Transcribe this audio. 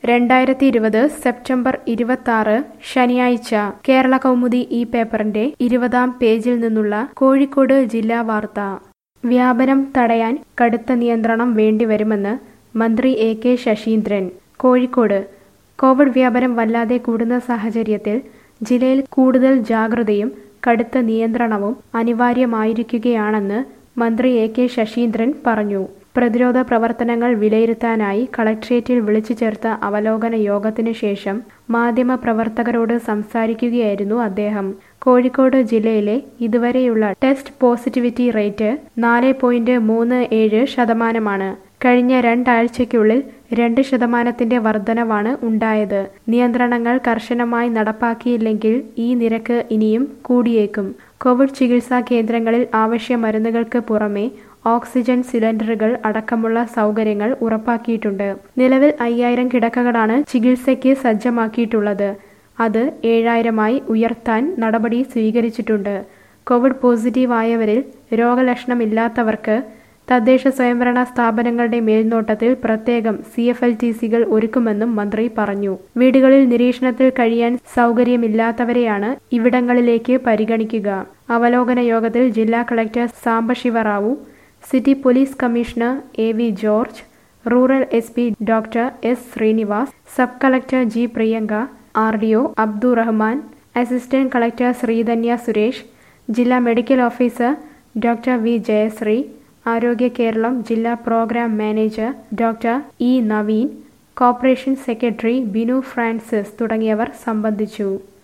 രണ്ടായിരത്തി ഇരുപത് സെപ്റ്റംബർ ഇരുപത്തി ശനിയാഴ്ച കേരള കൗമുദി ഈ പേപ്പറിന്റെ ഇരുപതാം പേജിൽ നിന്നുള്ള കോഴിക്കോട് ജില്ലാ വാർത്ത വ്യാപനം തടയാൻ കടുത്ത നിയന്ത്രണം വേണ്ടിവരുമെന്ന് മന്ത്രി A K Saseendran Kozhikode covid വ്യാപനം വല്ലാതെ കൂടുന്ന സാഹചര്യത്തിൽ ജില്ലയിൽ കൂടുതൽ ജാഗ്രതയും കടുത്ത നിയന്ത്രണവും അനിവാര്യമായിരിക്കുകയാണെന്ന് മന്ത്രി എ കെ ശശീന്ദ്രൻ പറഞ്ഞു പ്രതിരോധ പ്രവർത്തനങ്ങൾ വിലയിരുത്താനായി കളക്ട്രേറ്റിൽ വിളിച്ചു ചേർത്ത അവലോകന യോഗത്തിനു ശേഷം മാധ്യമപ്രവർത്തകരോട് സംസാരിക്കുകയായിരുന്നു അദ്ദേഹം കോഴിക്കോട് ജില്ലയിലെ ഇതുവരെയുള്ള ടെസ്റ്റ് പോസിറ്റിവിറ്റി റേറ്റ് നാല് പോയിന്റ് മൂന്ന് ഏഴ് ശതമാനമാണ് കഴിഞ്ഞ രണ്ടാഴ്ചയ്ക്കുള്ളിൽ രണ്ട് ശതമാനത്തിന്റെ വർധനവാണ് ഉണ്ടായത് നിയന്ത്രണങ്ങൾ കർശനമായി നടപ്പാക്കിയില്ലെങ്കിൽ ഈ നിരക്ക് ഇനിയും കൂടിയേക്കും കോവിഡ് ചികിത്സാ കേന്ദ്രങ്ങളിൽ ആവശ്യ മരുന്നുകൾക്ക് പുറമെ ഓക്സിജൻ സിലിണ്ടറുകൾ അടക്കമുള്ള സൗകര്യങ്ങൾ ഉറപ്പാക്കിയിട്ടുണ്ട് നിലവിൽ അയ്യായിരം കിടക്കകളാണ് ചികിത്സയ്ക്ക് സജ്ജമാക്കിയിട്ടുള്ളത് അത് ഏഴായിരമായി ഉയർത്താൻ നടപടി സ്വീകരിച്ചിട്ടുണ്ട് കോവിഡ് പോസിറ്റീവ് ആയവരിൽ രോഗലക്ഷണമില്ലാത്തവർക്ക് തദ്ദേശ സ്വയംഭരണ സ്ഥാപനങ്ങളുടെ മേൽനോട്ടത്തിൽ പ്രത്യേകം സി എഫ് എൽ ടി സികൾ ഒരുക്കുമെന്നും മന്ത്രി പറഞ്ഞു വീടുകളിൽ നിരീക്ഷണത്തിൽ കഴിയാൻ സൗകര്യമില്ലാത്തവരെയാണ് ഇവിടങ്ങളിലേക്ക് പരിഗണിക്കുക അവലോകന യോഗത്തിൽ ജില്ലാ collector Sambasiva Rao city police commissioner A V George rural S P doctor S Srinivas sub collector G Priyanka R D O Abdurahman assistant collector Sreedhanya Suresh ജില്ലാ medical officer doctor V Jayasree Arogya Keralam ജില്ലാ programme manager doctor E Naveen corporation secretary Binu Francis തുടങ്ങിയവർ സംബന്ധിച്ചു